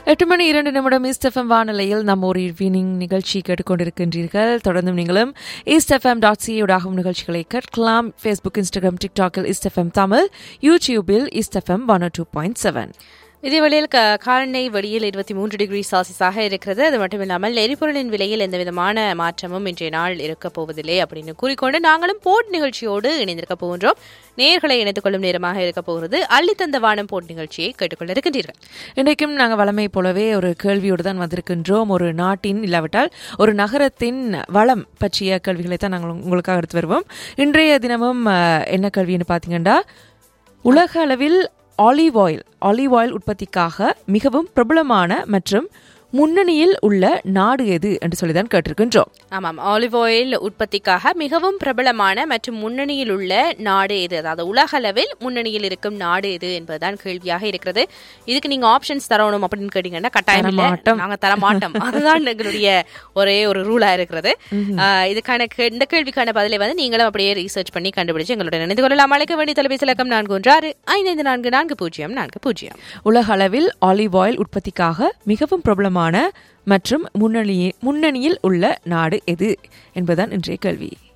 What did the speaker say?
எட்டு மணி இரண்டு நிமிடம் ஈஸ்ட் எஃப்எம் வானிலையில் நம்ம ஒரு ஈவினிங் நிகழ்ச்சி கேட்டுக்கொண்டிருக்கின்றீர்கள் தொடர்ந்து நீங்களும் ஈஸ்ட் எஃப்எம் டாட் சி ஊடாகும் நிகழ்ச்சிகளை கேட்கலாம் ஃபேஸ்புக் இன்ஸ்டாகிராம் டிக்டாக்கில் ஈஸ்ட் எஃப்எம் தமிழ் யூடியூபில் East FM one two point seven இதே வழியில் க- காலநிலை வெளியில் இருபத்தி மூன்று டிகிரி செல்சியஸாக இருக்கிறது அது மட்டும் இல்லாமல் எரிபொருளின் விலையில் எந்த விதமான மாற்றமும் இன்றைய நாள் இருக்க போவதில்லை அப்படின்னு கூறிக்கொண்டு நாங்களும் போட் நிகழ்ச்சியோடு இணைந்திருக்க போகின்றோம் நேர்களை இணைத்துக் கொள்ளும் நேரமாக இருக்க போகிறது அள்ளித்தந்த வானம் போட் நிகழ்ச்சியை கேட்டுக்கொள்ள இருக்கின்றீர்கள் இன்றைக்கும் நாங்கள் வளமை போலவே ஒரு கேள்வியோடு தான் வந்திருக்கின்றோம் ஒரு நாட்டின் இல்லாவிட்டால் ஒரு நகரத்தின் வளம் பற்றிய கேள்விகளை தான் நாங்கள் உங்களுக்காக எடுத்து வருவோம் இன்றைய தினமும் அஹ், என்ன கேள்வின்னு பார்த்தீங்கன்னா உலக அளவில் ஆலிவ் ஆயில் ஆலிவ் ஆயில் உற்பத்திக்காக மிகவும் பிரபலமான மற்றும் முன்னணியில் உள்ள நாடு எது என்று சொல்லி தான் கேட்டிருக்கின்றோம் ஆமாம் ஆலிவ் ஆயில் உற்பத்திக்காக மிகவும் பிரபலமான மற்றும் முன்னணியில் உள்ள நாடு எது அதாவது உலக அளவில் முன்னணியில் இருக்கும் நாடு எது என்பதுதான் கேள்வியாக இருக்கிறது இதுக்கு நீங்க ஆப்ஷன்ஸ் தரணும் அப்படின்னு கேட்டீங்கன்னா கட்டாயம் இல்ல. தரமாட்டோம். நாங்க தர மாட்டோம் அதுதான் எங்களுடைய ஒரே ஒரு ரூலா இருக்கிறது ஆஹ் இதுக்கான கே- இந்த கேள்விக்கான பதிலை வந்து நீங்களும் அப்படியே ரீசர்ச் பண்ணி கண்டுபிடிச்சு எங்களுடன் நினைந்து கொள்ளலாம் அழைக்க வேண்டிய தொலைபேசி இலக்கம் நான்கு ஒன்று ஆறு ஐந்து ஐந்து நான்கு நான்கு பூஜ்ஜியம் நான்கு பூஜ்ஜியம் உலக அளவில் ஆலிவ் ஆயில் உற்பத்திக்காக மிகவும் பிரபலமான மற்றும் முன்னணி முன்னணியில் உள்ள நாடு எது என்பதுதான் இன்றைய கேள்வி